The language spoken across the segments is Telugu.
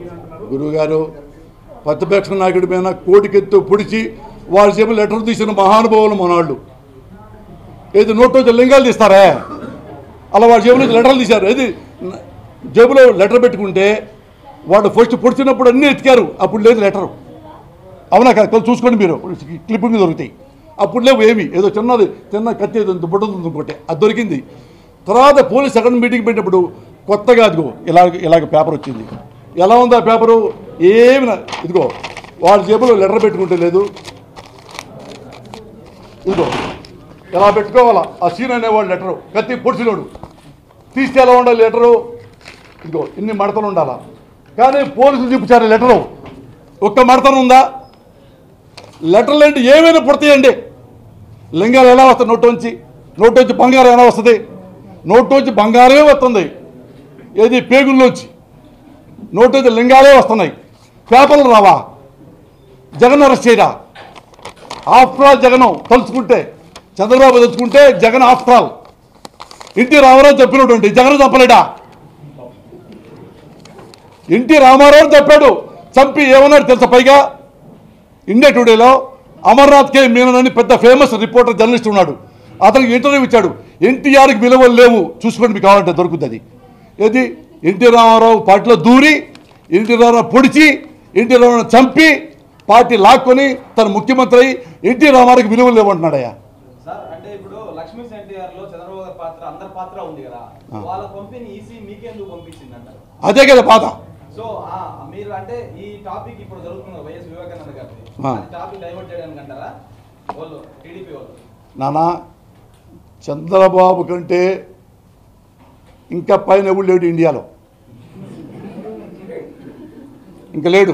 గురువుగారు ప్రతిపక్ష నాయకుడి మీద కోటికెత్తు పొడిచి వాళ్ళ చేపలు లెటర్ తీసిన మహానుభావులు మనవాళ్ళు ఏది నోట్లో లింగాలు తీస్తారా అలా వాళ్ళ జేబులో లెటర్లు తీశారు ఏది న- జేబులో లెటర్ పెట్టుకుంటే వాడు ఫస్ట్ పొడిచినప్పుడు అన్నీ ఎతికారు అప్పుడు లేదు లెటరు అవునా కాదు కొంచెం చూసుకోండి మీరు క్లిప్పింగ్ దొరుకుతాయి అప్పుడు లేవు ఏమి ఏదో చిన్నది చిన్న కత్తి ఏదో దుబ్బట ఉంది ఇంకోటి అది దొరికింది తర్వాత పోలీస్ సెకండ్ మీటింగ్ పెట్టినప్పుడు కొత్తగా అదిగో ఇలాగ ఇలాగ పేపర్ వచ్చింది ఎలా ఉంది ఆ పేపరు ఏమి నా- ఇదిగో వాళ్ళ జేబులో లెటర్ పెట్టుకుంటే లేదు ఇదిగో ఎలా పెట్టుకోవాలా ఆ సీన్ అనేవాడు లెటరు కత్తి పొడిచినోడు తీస్తే ఎలా ఉండాలి లెటరు ఇదిగో ఇన్ని మడతలు ఉండాలా కానీ పోలీసులు చూపించారు ఈ లెటరు ఒక్క మడతను ఉందా లెటర్లు అంటే ఏమైనా పుడతాయండి లింగాలు ఎలా వస్తాయి నోటోంచి నోటోంచి బంగారం ఎలా వస్తుంది నోటోంచి బంగారమే వస్తుంది ఏది పేగుల్లోంచి నోటోంచి లింగాలే వస్తున్నాయి పేపర్లు రావా జగన్ అరెస్ట్ చేయరా ఆఫ్టర్ ఆల్ జగన్ తలుచుకుంటే చంద్రబాబు తలుచుకుంటే జగన్ ఆఫ్టర్ ఆల్ ఎన్టీ రామారావు చెప్పినటువంటి జగన్ చంపలేడా ఎన్టీ రామారావు చెప్పాడు చంపి ఏమన్నాడు తెలుసా పైగా ఇండియా టుడేలో అమర్నాథ్ కే మీనన్ అని పెద్ద ఫేమస్ రిపోర్టర్ జర్నలిస్ట్ ఉన్నాడు అతనికి ఇంటర్వ్యూ ఇచ్చాడు ఎన్టీఆర్కి విలువలు లేవు చూసుకోండి మీకు కావాలంటే దొరుకుతుంది అది ఏది ఎన్టీ రామారావు పార్టీలో దూరి ఎన్టీ రామారావు పొడిచి ఎన్టీ రామారావు చంపి పార్టీ లాక్కొని తన ముఖ్యమంత్రి అయి ఎన్టీ రామారావుకి విలువలు లేవంటున్నాడయ్యా సార్ అంటే ఇప్పుడు లక్ష్మీ ఎన్టీఆర్ లో చంద్రబాబు గారి పాత్ర అందరి పాత్ర ఉంది కదా వాళ్ళ పంపిణీ ఈసీ మీకెందుకు పంపించింది అంటారు అదే కదా బాధ సో ఆ, మీరు అంటే ఈ టాపిక్ ఇప్పుడు జరుగుతుంది కదా, వైఎస్ వివేకానంద గారి ఆ. టాపిక్ డైవర్ట్ చేయడానికి అంటారా వాళ్ళు టీడీపీ వాళ్ళు నానా చంద్రబాబు కంటే ఇంకా పైన ఎవడు లేడు ఇండియాలో ఇంకా లేడు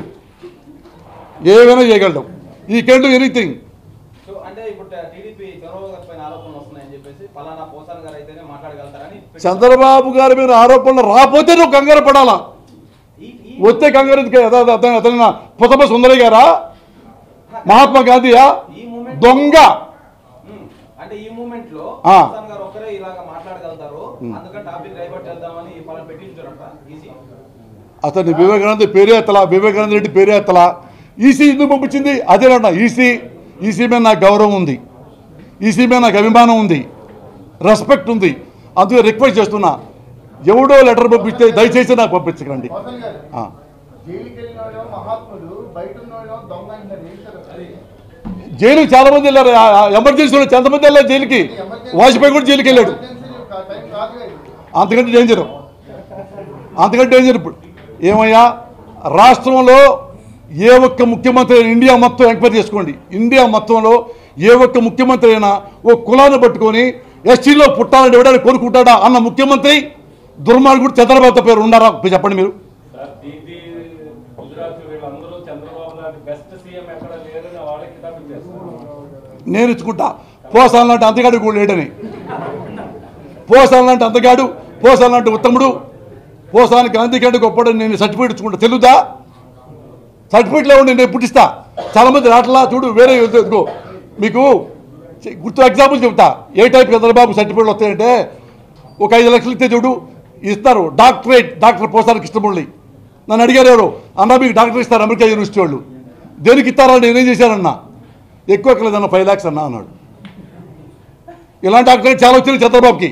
ఏమైనా చేయగలడు ఈ కెన్ డూ ఎనీథింగ్ సో అంటే ఇప్పుడు టీడీపీ చంద్రబాబు గారి పైన ఆరోపణలు వస్తున్నాయని చెప్పేసి పలానా పోసాన్ గారు అయితేనే మాట్లాడగలుగుతారని చంద్రబాబు గారి మీద ఆరోపణలు రాకపోతే నువ్వు కంగారు పడాలా ఈ ఈ వస్తే కంగారు ఎందుకు? అత- అత- అతను అతను పుతప సుందరి గారా మహాత్మా గాంధీయా ఈ మూమెంట్ దొంగ ఉమ్, అంటే ఈ మూమెంట్ లో ఆ. పోసాన్ గారు ఒక్కరే ఇలాగా మాట్లాడగలుగుతారు అందుకని టాపిక్ డైవర్ట్ చేద్దామని పలానా పెట్టించారంట ఈసీ అతని వివేకానంద పేరే ఎత్తలా వివేకానంద రెడ్డి పేరే ఎత్తలా ఈసీ ఎందుకు పంపించింది అదేనట ఈసీ ఈసీ మీద నాకు గౌరవం ఉంది ఈసీ మీద నాకు అభిమానం ఉంది రెస్పెక్ట్ ఉంది అందుకే రిక్వెస్ట్ చేస్తున్నా ఎవడో లెటర్ పంపిస్తే దయచేసి నాకు పంపించకండి మోహన్ గారు ఆ. జైలుకి వెళ్ళిన వాళ్ళు మహాత్ములు బయట ఉన్న వాళ్ళు దొంగ అంటారు ఏంటి సార్ అది? జైలుకి చాలా మంది వెళ్ళారు ఆ- ఆ ఎమర్జెన్సీలో ఎంతమంది వెళ్ళారు జైలుకి వాజ్పేయి కూడా జైలుకి వెళ్ళాడు ఎమర్జెన్సీ కా- టైం కాదు కదా ఇది. అంతకంటే డేంజర్ అంతకంటే డేంజర్ ఇప్పుడు ఏమయ్యా రాష్ట్రంలో ఏ ఒక్క ముఖ్యమంత్రి అయినా ఇండియా మొత్తం ఎంక్వైరీ చేసుకోండి ఇండియా మొత్తంలో ఏ ఒక్క ముఖ్యమంత్రి అయినా ఓ కులాన్ని పట్టుకొని ఎస్టీలో పుట్టాలని ఎవడని కోరుకుంటాడా అన్న ముఖ్యమంత్రి దుర్మార్గుడు చంద్రబాబు పేరు ఉండారా చెప్పండి మీరు సార్ దీది గుజరాత్ వీళ్ళందరూ చంద్రబాబు నాయుడు బెస్ట్ సీఎం ఎక్కడ లేదని వాళ్ళకి కితాబ్ ఇచ్చేస్తారు నేను ఇచ్చుకుంటా పోసాలు లాంటి అంతగాడు కూడా లేడని పోసాలు లాంటి అంతగాడు పోసాలు లాంటి ఉత్తముడు పోసానికి అందుకంటే గొప్పడని నేను సర్టిఫికేట్ ఇచ్చుకుంటా తెలుదా సర్టిఫికేట్లో ఉండి నేను పుట్టిస్తా చాలా మంది రాట్లా చూడు వేరే ఇదిగో మీకు చె- గుర్తు ఎగ్జాంపుల్ చెప్తా ఏ టైప్ చంద్రబాబు సర్టిఫికేట్లు వస్తాయంటే ఒక ఐదు లక్షలు ఇస్తే చూడు ఇస్తారు డాక్టరేట్ డాక్టర్ పోసానికి కృష్ణమురళి నన్ను అడిగారు ఎవరు అన్న మీకు డాక్టర్ ఇస్తారు అమెరికా యూనివర్సిటీ వాళ్ళు దేనికి ఇస్తారని నేనేం చేశానన్నా ఎక్కువ ఎక్కలేదన్న ఫైవ్ ల్యాక్స్ అన్నా అన్నాడు ఇలాంటి డాక్టరేట్ చాలా వచ్చింది చంద్రబాబుకి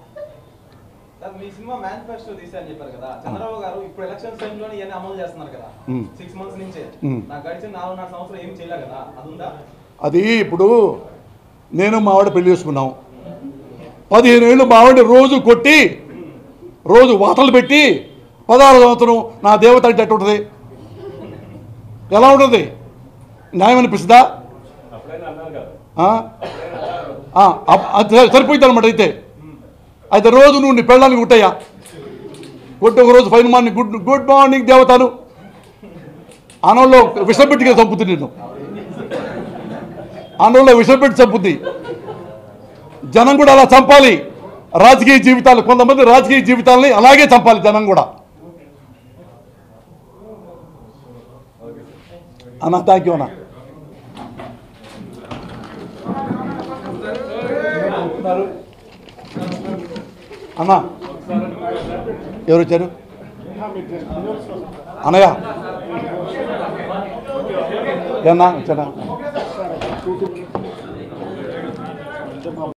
సార్ మీ సినిమా మేనిఫెస్టో తీసారని చెప్పారు కదా చంద్రబాబు గారు ఇప్పుడు ఎలక్షన్ టైం లోనే ఇవన్నీ అమలు చేస్తున్నారు కదా మ్మ్. సిక్స్ మంత్స్ నుంచే మ్మ్. నాకు గడిచిన నాలుగున్నర సంవత్సరం ఏం చేయలే కదా అది ఉందా అది ఇప్పుడు నేను మా ఆవిడ పెళ్లి చేసుకున్నాం పదిహేను ఏళ్ళు మా ఆవిడ రోజు కొట్టి రోజు వాతలు పెట్టి పదహారు సంవత్సరం నా దేవత అంటే ఎట్టు ఉంటుంది ఎలా ఉంటుంది న్యాయం అనిపిస్తుందా అప్పుడైనా అన్నారు కదా ఆ? ఆ, అప్- అది సరిపోయింది అనమాట అయితే అయితే రోజు నువ్వు నీ పెళ్ళానికి కుట్టయ్యా కొట్టి ఒక రోజు fine morning good good morning దేవతను ఆనంలో విషం పెట్టి చంపుతుంది నేను ఆనంలో విషం పెట్టి చంపుద్ది జనం కూడా అలా చంపాలి రాజకీయ జీవితాలు కొంతమంది రాజకీయ జీవితాలని అలాగే చంపాలి జనం కూడా అన్నా థ్యాంక్ యూ అన్నా అన్నా ఎవరు వచ్చారు అన్నయ్య ఏనా వచ్చానా